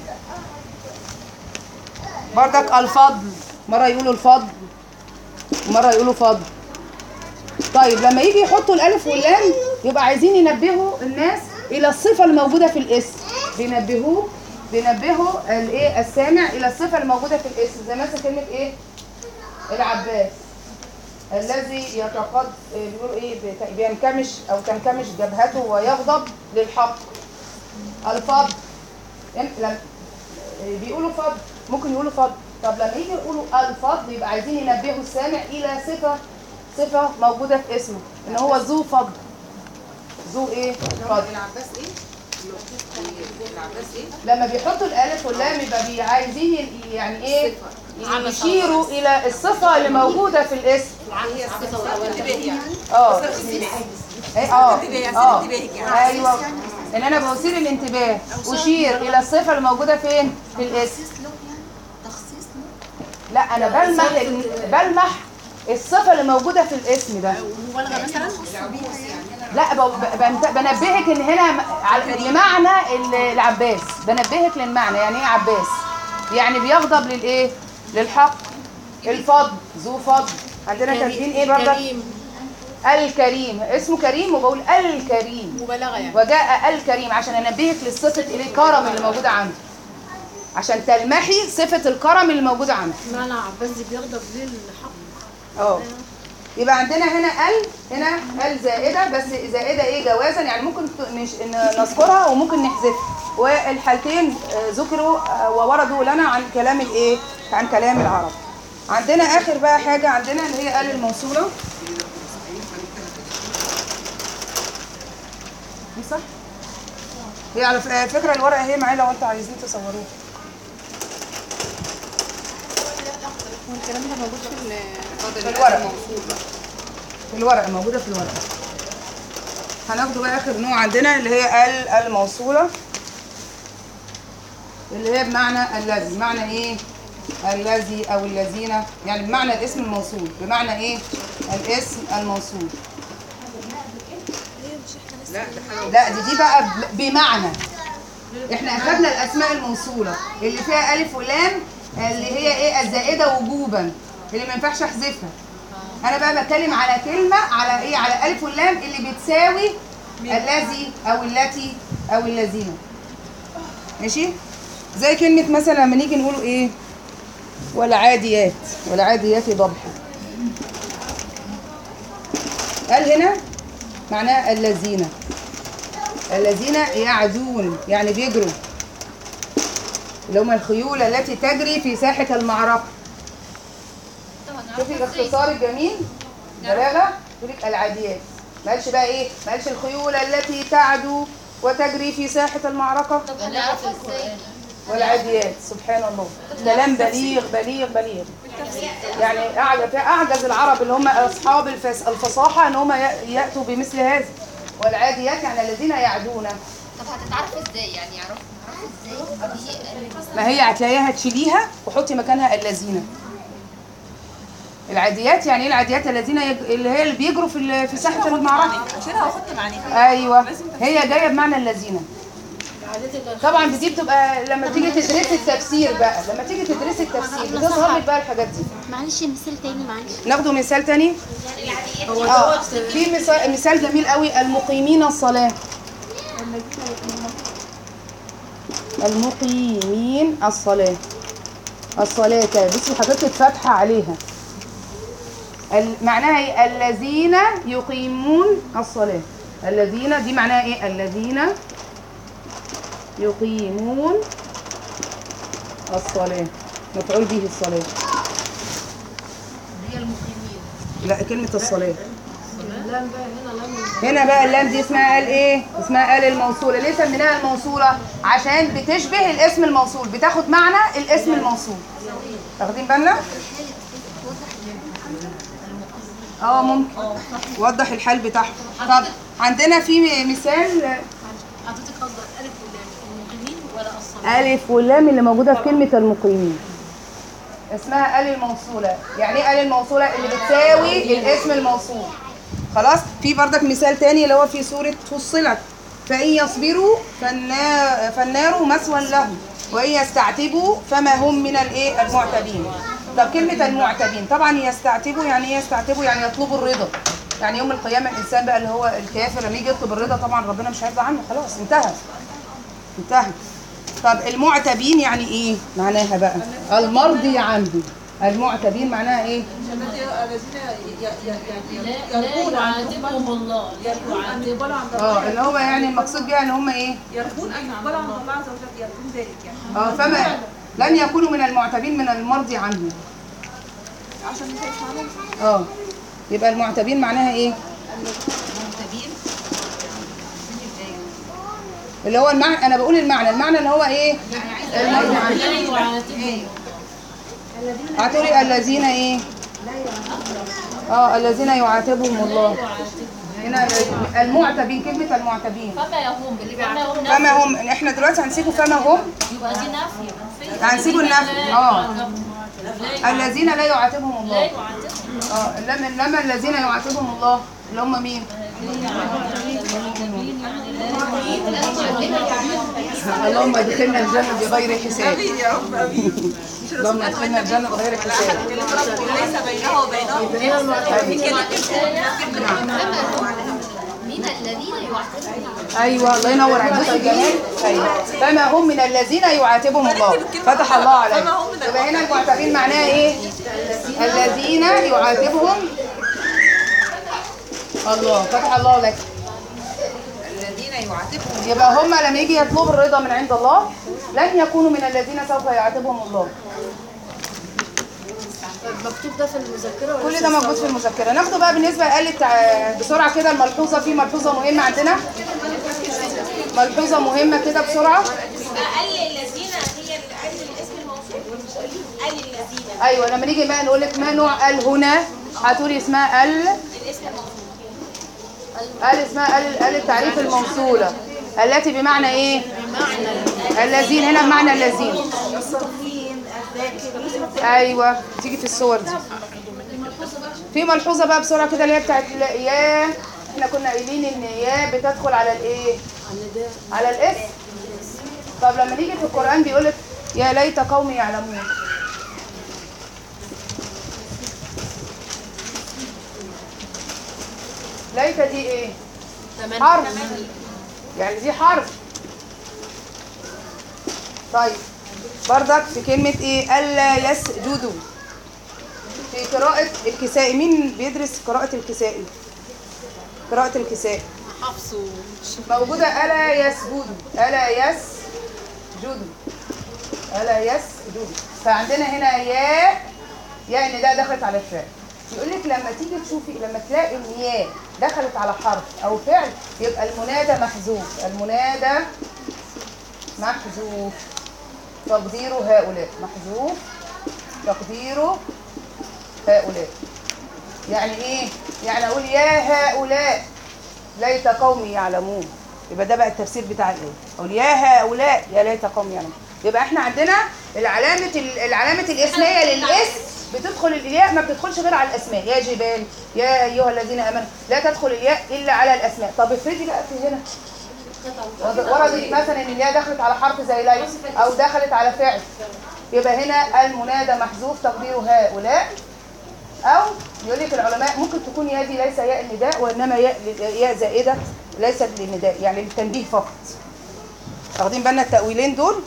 بردك الفضل مره يقولوا الفضل ومره يقولوا فضل طيب لما يجي يحطوا الالف واللام يبقى عايزين ينبهوا الناس الى الصفه الموجوده في الاسم بينبهوه بينبهوا الايه السامع الى الصفه الموجوده في الاسم زي مثلا كلمه ايه العباس الذي يتقد بيقولوا ايه بت- بينكمش او تنكمش جبهته ويغضب للحق الفضل يعني لم بيقولوا فضل ممكن يقولوا فضل طب لما يجي يقولوا الفضل يبقى عايزين ينبهوا السامع الى صفه صفه موجوده في اسمه ان هو ذو فضل ذو ايه فضل العباس ايه؟ العباس ايه؟ لما بيحطوا الالف واللام يبقى بي- عايزين ي- يعني ايه يشيروا الى الصفه اللي موجوده في الاسم هي الصفة الأولانية يعني اه ايه اه اه انتباهك يعني. ايوه ان انا بثير الانتباه اشير الى الصفه اللي موجوده فين في الاسم تخصيص لا انا بلمح ال- بلمح الصفه اللي موجوده في الاسم ده مبالغه مثلا لا ب- ب- بنت- بنبهك ان هنا م- على- لمعنى ال- العباس بنبهك للمعنى يعني ايه عباس يعني بيغضب للايه للحق الفضل ذو فضل عندنا كاتبين ايه برضك كريم الكريم اسمه كريم وبقول الكريم مبالغه يعني وجاء الكريم عشان انبهك للصفه الايه الكرم اللي موجوده عنده عشان تلمحي صفه الكرم اللي موجوده عنده معنى عباس دي بيغضب ليه الحق اه يبقى عندنا هنا ال هنا ال زائده بس زائده ايه جوازا يعني ممكن ت- نش- ن- نذكرها وممكن نحذفها والحالتين آه، ذكروا آه، ووردوا لنا عن كلام الايه عن كلام العرب عندنا اخر بقى حاجه عندنا اللي هي ال الموصوله دي صح هي على ف- آه، فكره الورقه اهي معايا لو انتوا عايزين تصوروها والكلام ده موجود في ال- في الورقه في الورقه موجوده في الورقه هناخده بقى اخر نوع عندنا اللي هي ال الموصوله اللي هي بمعنى الذي بمعنى ايه الذي او الذين يعني بمعنى الاسم الموصول بمعنى ايه الاسم الموصول لا ده حاجة لا دي دي بقى ب- بمعنى احنا اخدنا الاسماء الموصوله اللي فيها الف ولام اللي هي ايه الزائده وجوبا اللي ما ينفعش احذفها انا بقى بتكلم على كلمه على ايه على الف واللام اللي بتساوي الذي او التي او الذين ماشي زي كلمه مثلا لما نيجي نقول ايه والعاديات والعاديات ضبحا قال هنا معناه الذين الذين يعدون يعني بيجروا اللي هم الخيول التي تجري في ساحة المعركة شوفي الاختصار الجميل بلاغة يقول لك العاديات ما قالش بقى ايه ما قالش الخيول التي تعدو وتجري في ساحة المعركة طب هنعرفها ازاي؟ والعاديات سبحان الله كلام بليغ بليغ بليغ يعني اعجز اعجز العرب اللي هم اصحاب الفس الفصاحه ان هم ي- ياتوا بمثل هذا والعاديات يعني الذين يعدون طب هتتعرف ازاي يعني يعرف نعرف ازاي دي ما هي هتلاقيها تشيليها وحطي مكانها الذين العاديات يعني ايه العاديات الذين يج... اللي هي اللي بيجروا في ال- في ساحه المعركه اشيلها واحط معانيها ايوه هي جايه بمعنى الذين طبعا دي بتبقى لما تيجي تدرسي التفسير بقى لما تيجي تدرسي التفسير بتظهر لك بقى الحاجات دي معلش مثال تاني معلش ناخده مثال تاني اه في مثال مثال جميل قوي المقيمين الصلاة المقيمين الصلاة الصلاة بصي حضرتك فتحة عليها ال- معناها ايه الذين يقيمون الصلاة الذين دي معناها ايه الذين يقيمون الصلاة مفعول به الصلاة هي المقيمين لا كلمة الصلاة هنا بقى اللام دي اسمها قال ايه؟ اسمها قال الموصولة، ليه سميناها الموصولة؟ عشان بتشبه الاسم الموصول، بتاخد معنى الاسم الموصول. واخدين بالنا؟ اه ممكن وضح الحال بتاعهم. طب عندنا في مثال حضرتك قصدك الف ولام المقيمين ولا الصلاه؟ ألف واللام اللي موجودة في كلمة المقيمين. اسمها آل الموصولة، يعني ايه آل الموصولة؟ اللي بتساوي الاسم الموصول. خلاص؟ في بردك مثال تاني اللي هو في سورة فصلت. فإن يصبروا فالنار, فالنار مثوى لهم وإن يستعتبوا فما هم من الإيه؟ المعتبين. طب كلمة المعتبين طبعا يستعتبوا يعني ايه يستعتبوا؟ يعني يطلبوا الرضا. يعني يوم القيامة الإنسان بقى اللي هو الكافر لما يجي يطلب الرضا طبعا ربنا مش هيرضى عنه خلاص انتهى. انتهى طب المعتبين يعني ايه معناها بقى المرضي عنه المعتبين معناها ايه لا لا يعاتبهم الله لا يعاتبهم اه اللي هو يعني المقصود بيها ان هم ايه يرجون ان يقبل عند الله عز وجل يرجون ذلك يعني اه فما لن يكونوا من المعتبين من المرضي عنه عشان مش هيسمعوا اه يبقى المعتبين معناها ايه اللي هو المعنى انا بقول المعنى المعنى اللي هو ايه المرضي عنه لا يعاتبهم هتقولي الذين ايه اه الذين يعاتبهم الله هنا المعتبين كلمة المعتبين فما يهم فما هم فما هم احنا دلوقتي هنسيبوا فما هم يبقى دي نافيه منفيه هنسيبوا النفي اه الذين لا يعاتبهم لا الله يعاتبهم اه لما لما الذين يعاتبهم الله اللي هم مين اللهم ادخلنا الجنة بغير حساب يا رب امين اللهم ادخلنا الجنة بغير حساب ليس بينه وبينهم مين الذين يعتبرون ايوه الله ينور عليك بصي الجمال ايوه فما هم من الذين يعاتبهم الله فتح الله عليك يبقى هنا المعتبين معناها ايه الذين يعاتبهم الله فتح الله لك الذين يعاتبهم يبقى هم لما يجي يطلبوا الرضا من عند الله لن يكونوا من الذين سوف يعاتبهم الله مكتوب ده في المذكره ولا كل ده موجود في المذكره ناخده بقى بالنسبه لآلة تع- بسرعه كده الملحوظه في ملحوظه مهمه عندنا ملحوظه مهمه كده بسرعه قال الذين هي قال الاسم الموصول قال الذين ايوه لما نيجي بقى نقول لك ما نوع ال هنا هتقولي اسمها ال الاسم الموصول ال اسمها ال ال التعريف الموصوله التي بمعنى ايه الذين هنا بمعنى الذين ايوه تيجي في الصور دي في ملحوظه بقى بسرعه كده اللي هي بتاعت لا- يا احنا كنا قايلين ان يا بتدخل على الايه على الاسم طب لما نيجي في القران بيقول لك يا ليت قومي يعلمون ليت دي ايه حرف يعني دي حرف طيب بردك في كلمة ايه ألا يسجدوا في قراءة الكسائي مين بيدرس قراءة الكسائي قراءة الكسائي حفص و موجودة ألا يسجدوا ألا يسجدوا ألا يسجدوا فعندنا هنا ياء ياء إن ده دخلت على الفعل يقول لك لما تيجي تشوفي لما تلاقي إن ياء دخلت على حرف أو فعل يبقى المنادى محذوف المنادى محذوف تقدير هؤلاء محذوف تقدير هؤلاء يعني ايه يعني اقول يا هؤلاء ليت قومي يعلمون يبقى ده بقى التفسير بتاع الايه اقول يا هؤلاء يا ليت قومي يعلمون يبقى احنا عندنا العلامه العلامه الاسميه للاسم بتدخل الياء ما بتدخلش غير على الاسماء يا جبال يا ايها الذين امنوا لا تدخل الياء الا على الاسماء طب افرضي بقى في هنا وردت مثلا ان الياء دخلت على حرف زي ليس او دخلت على فعل يبقى هنا المنادى محذوف تقدير هؤلاء او يقول لك العلماء ممكن تكون ياء دي ليس ياء النداء وانما ياء ياء زائده ليست للنداء يعني للتنبيه فقط واخدين بالنا التاويلين دول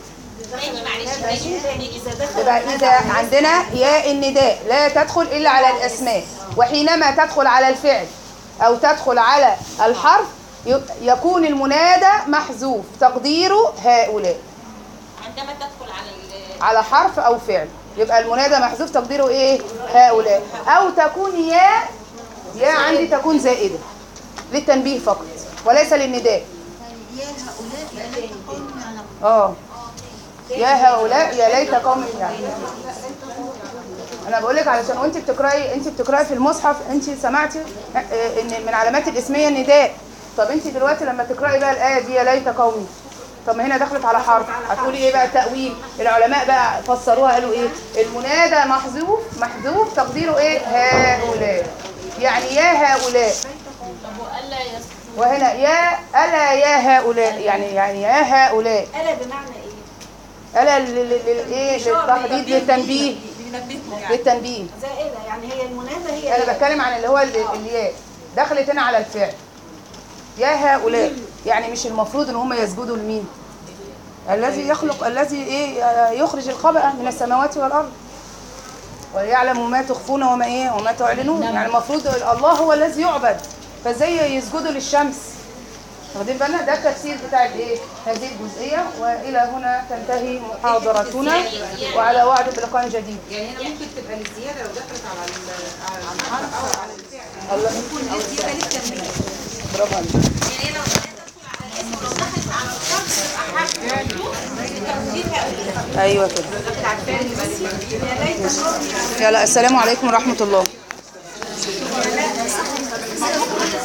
يبقى اذا عندنا ياء النداء لا تدخل الا على الاسماء وحينما تدخل على الفعل او تدخل على الحرف ي- يكون المنادى محذوف تقديره هؤلاء عندما تدخل على ال- على حرف او فعل يبقى المنادى محذوف تقديره ايه هؤلاء او تكون ياء ياء عندي تكون زائده للتنبيه فقط وليس للنداء اه يا هؤلاء يا ليت قوم يعلمون انا بقول لك علشان وانت بتقراي انت بتقراي في المصحف انت سمعتي آه، ان من علامات الاسميه النداء طب انت دلوقتي لما تقراي بقى الايه دي يا ليت قومي طب ما هنا دخلت على حرف هتقولي ايه بقى التاويل العلماء بقى فسروها قالوا ايه المنادى محذوف محذوف تقديره ايه هؤلاء يعني يا هؤلاء وألا يسجد وهنا يا الا يا هؤلاء يعني يعني يا هؤلاء ألا بمعنى إيه؟ الا لل- لل- للايه للتحديد للتنبيه للتنبيه زائدة يعني هي المنادى هي انا بتكلم عن اللي هو ال- الياء دخلت هنا على الفعل يا هؤلاء يعني مش المفروض ان هم يسجدوا لمين الذي يخلق الذي ايه يخرج الخبأ من السماوات والارض ويعلم ما تخفون وما ايه وما تعلنون يعني المفروض الله هو الذي يعبد فازاي يسجدوا للشمس واخدين بالنا ده التفسير بتاع الايه هذه الجزئيه والى هنا تنتهي محاضرتنا وعلى وعد بلقاء جديد يعني هنا ممكن تبقى للزياده لو دخلت على ال- على الحرف او على الفعل الله تكون للزياده للتنبيه برافو عليك يعني لو تدخل على الاسم ولو دخلت على الحرف تبقى حرف مفتوح لتوكيد هؤلاء ايوه كده يلا السلام عليكم ورحمه الله